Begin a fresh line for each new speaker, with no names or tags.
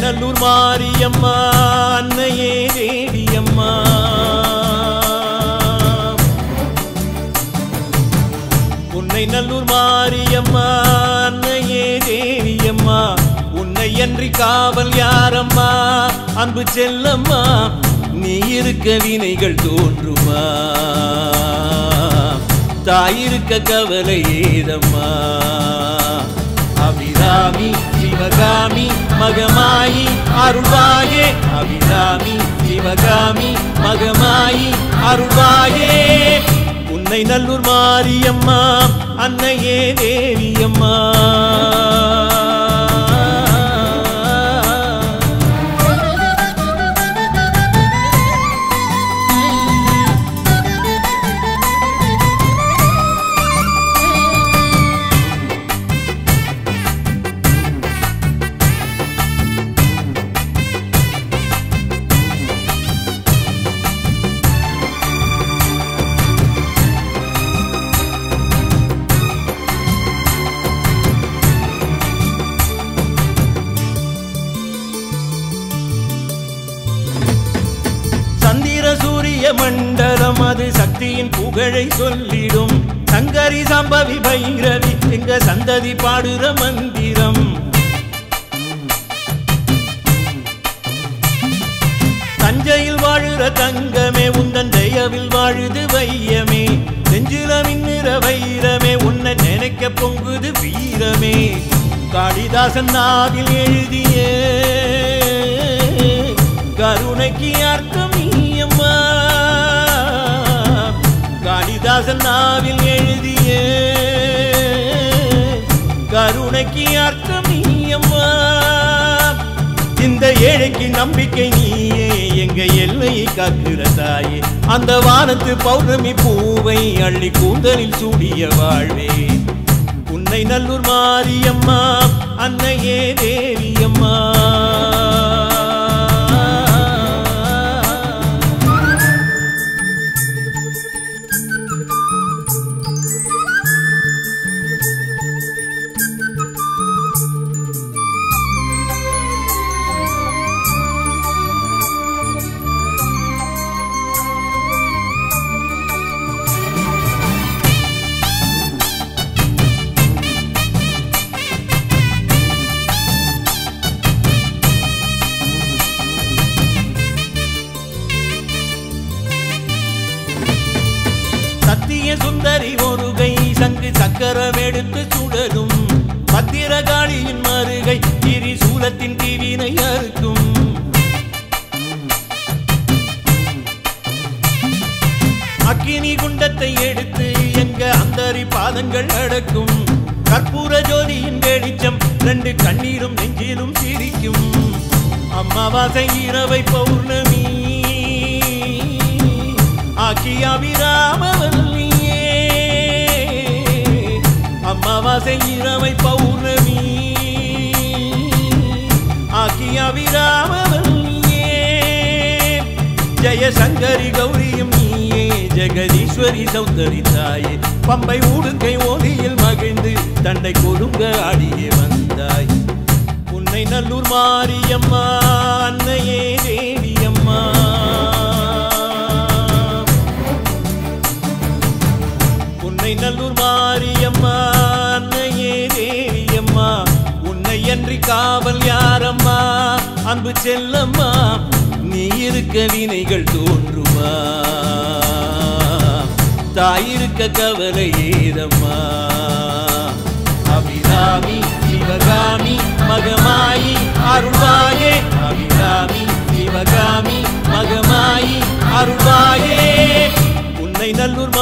நல்லூர் மாரியம்மா அன்னையே தேவியம்மா உன்னை நல்லூர் மாரியம்மா அன்னையே தேவியம்மா உன்னை அன்றி காவல் யாரம்மா அன்பு செல்லம்மா நீ இருக்க வினைகள் தோன்றுமா தாயிருக்க கவலை ஏதம்மா அபிராமி சிவகாமி மகமாயி அருள்வாயே அபிராமி சிவகாமி மகமாயி அருள்வாயே உன்னை நல்லூர் மாரியம்மா அன்னையே தேவியம்மா சந்திர சூரிய மண்டலம் அது சக்தியின் புகழை சொல்லிடும் சங்கரி சம்பவி பைரவி எங்க சந்ததி பாடுற மந்திரம் தஞ்சையில் வாழுற தங்கமே உந்தன் தயவில் வாழுது வையமே நெஞ்சில மின்னுற வைரமே உன்னை நினைக்க பொங்குது வீரமே காளிதாசன் நாவில் எழுதிய கருணைக்கு அர்த்தம் நீயம்மா காளிதாசன் நாவில் எழுதிய கருணைக்கு அர்த்தம் நீயம்மா இந்த ஏழைக்கு நம்பிக்கை நீயே எங்க எல்லையை காக்கிற தாயே அந்த வானத்து பௌர்ணமி பூவை அள்ளி கூந்தலில் சூடிய வாழ்வே உன்னை நல்லூர் மாரியம்மா அன்னையே தேவியம்மா சத்திய சுந்தரி ஒரு கை சங்கு சக்கரம் எடுத்து சுடரும் பத்திரகாளியின் மருகை திரிசூலத்தின் தீவினை அறுக்கும் அக்கினி குண்டத்தை எடுத்து எங்க அந்தரி பாதங்கள் அடக்கும் கற்பூர ஜோதியின் வெளிச்சம் ரெண்டு கண்ணீரும் நெஞ்சிலும் சிரிக்கும் அம்மாவாசை இரவை பௌர்ணமி ஆக்கிய அபிராமவல்லியே அம்மாவாசை இரவை பௌர்ணமி ஆக்கிய அபிராமவல்லியே ஜெயசங்கரி கௌரியும் நீயே ஜெகதீஸ்வரி சௌந்தரி தாயே பம்பை ஊடுங்கை ஓதியில் மகிழ்ந்து தன்னை கொடுங்க ஆடியே வந்தாய் உன்னை நல்லூர் மாரியம்மா அன்னையே தேவியம்மா உன்னை நல்லூர் மாரியம்மா அன்னையே தேவியம்மா உன்னை அன்றி காவல் யாரம்மா அன்பு செல்லம்மா நீ இருக்க வினைகள் தோன்றுமா தாயிருக்க கவலை ஏதம்மா அபிராமி சிவகாமி மகமாயி அருள்வாயே அபிராமி சிவகாமி மகமாயி அருள்வாயே உன்னை நல்லூர்